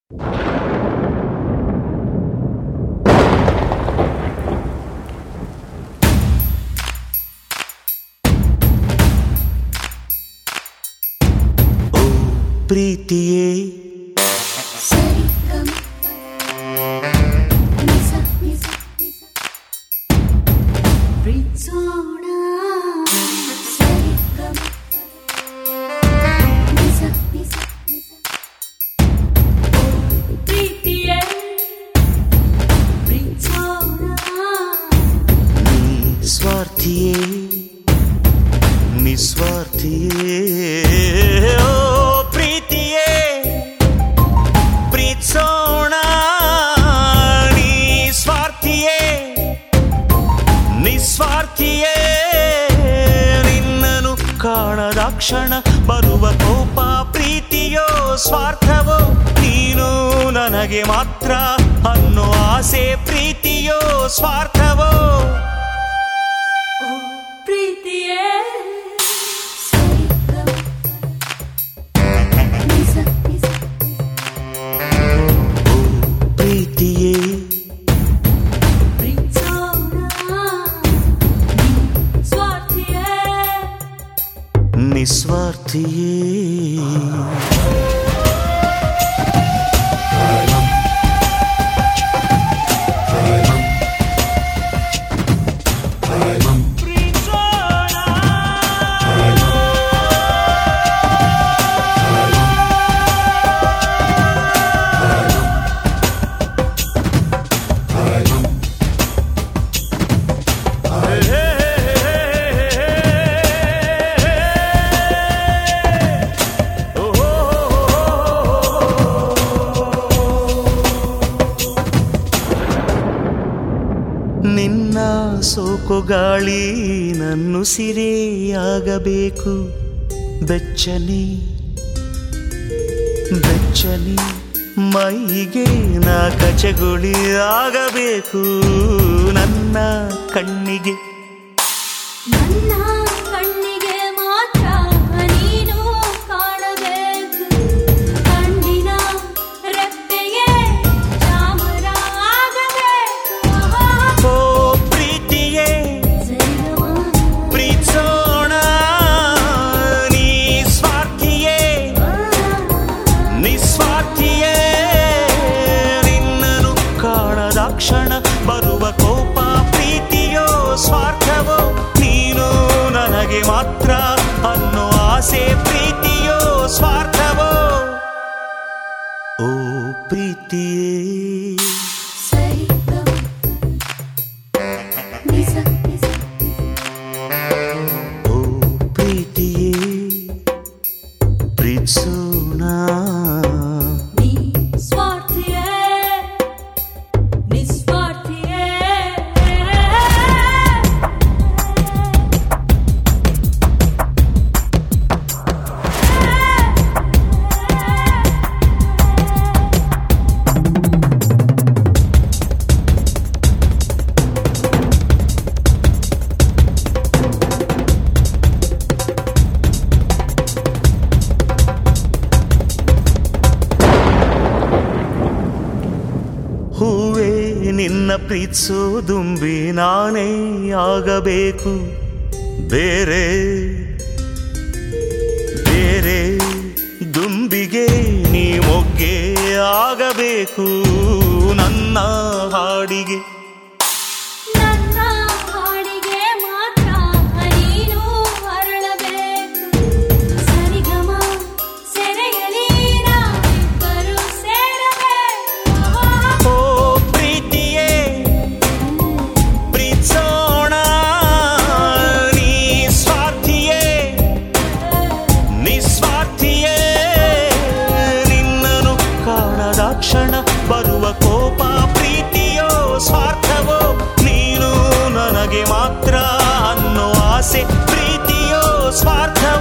ಓ ಪ್ರೀತಿಯೇ ಸರಿ ಗಮ ನಿಸ ನಿಸ ನಿಸ ಪ್ರೀತ್ಸೋಣ ಸರಿ ಗಮ ನಿಸ ನಿಸ ನಿಸ ಪ್ರೀತಿಯೇ ಪ್ರೀತ್ಸೋಣ ಸ್ವಾರ್ಥಿಯೇ ನಿಸ್ವಾರ್ಥಿಯೇ ಓ ಪ್ರೀತಿಯೇ ಪ್ರೀತ್ಸೋಣ ನೀ ಸ್ವಾರ್ಥಿಯೇ ನಿಸ್ವಾರ್ಥಿಯೇ ನಿನ್ನನು ಕಾಣದ ಕ್ಷಣ ಬರುವ ಕೋಪ ಪ್ರೀತಿಯೋ ಸ್ವಾರ್ಥವೋ ನೀನು ನನಗೆ ಮಾತ್ರ ಅನ್ನೋ ಆಸೆ ಪ್ರೀತಿಯೋ ಸ್ವಾರ್ಥವೋ ಓ ಪ್ರೀತಿಯೇ ಸರಿ ಗಮ ನಿಸ ನಿಸ ಓ ಪ್ರೀತಿಯೇ ಪ್ರೀತ್ಸೋಣ ಸ್ವಾರ್ಥಿಯೇ ನಿಸ್ವಾರ್ಥಿಯೇ ನಿನ್ನ ಸೋಕು ಗಾಳಿ ನನ್ನು ಸಿರೆಯಾಗಬೇಕು ಬೆಚ್ಚನೆ ಬೆಚ್ಚನೆ ಮೈಗೆ ನಾ ಕಚಗುಳಿ ಆಗಬೇಕು ನನ್ನ ಕಣ್ಣಿಗೆ ನನ್ನ ಕಣ್ಣಿಗೆ ಮಾತ್ರ ನೀನು ಕಾಣಬೇಕು ಕಣ್ಣಿನ ರೆಪ್ಪೆಗೆ ಚಾಮರ ಆಗಬೇಕು ಓ ಪ್ರೀತಿಯೇ ಸರಿಗಮ ಪ್ರೀತಿಸೋಣ ನೀ ಸ್ವಾರ್ಥಿಯೇ ನಿಸ್ವಾರ್ಥಿಯೇ ನಿನ್ನನು ಕಾಣದ ಕ್ಷಣ ಬರುವ ಕೋಪ ಪ್ರೀತಿಯೋ ಸ್ವಾರ್ಥವೋ ನೀನು ನನಗೆ ಮಾತ್ರ ಅನ್ನೋ ಆಸೆ ಪ್ರೀತಿಯೋ ಸ್ವಾರ್ಥವೋ ಓ ಪ್ರೀತಿಯೇ ಸರಿಗಮ ನಿಸ ನಿಸ ಓ ಪ್ರೀತಿಯೇ ಪ್ರೀತಿಸೋಣ ನೀ ಸ್ವಾರ್ಥಿಯೇ ನಿಸ್ವಾರ್ಥಿಯೇ ಹೂವೇ ನಿನ್ನ ಪ್ರೀತಿಸೋ ದುಂಬಿ ನಾನೇ ಆಗಬೇಕು ಬೇರೆ ಬೇರೆ ದುಂಬಿಗೆ ನೀ ಮೊಗ್ಗೆ ಆಗಬೇಕು ನನ್ನ ಹಾಡಿಗೆ ನನ್ನ ಹಾಡಿಗೆ ಮಾತ್ರ ನೀನು ಅರಳಬೇಕು ಸರಿಗಮ ಸೆರೆಯಲಿ ನಾವಿಬ್ಬರು ಸೇರಬೇಕು ಓ ಪ್ರೀತಿಯೇ ಪ್ರೀತಿಸೋಣ ನೀ ಸ್ವಾರ್ಥಿಯೇ ನಿಸ್ವಾರ್ಥಿಯೇ ನಿನ್ನನು ಕಾಣದ ಕ್ಷಣ ಬರುವ ಕೋಪ ಪ್ರೀತಿಯೋ ಸ್ವಾರ್ಥವೋ ನೀನು ನನಗೆ ಮಾತ್ರ ಅನ್ನೋ ಆಸೆ ಪ್ರೀತಿಯೋ ಸ್ವಾರ್ಥ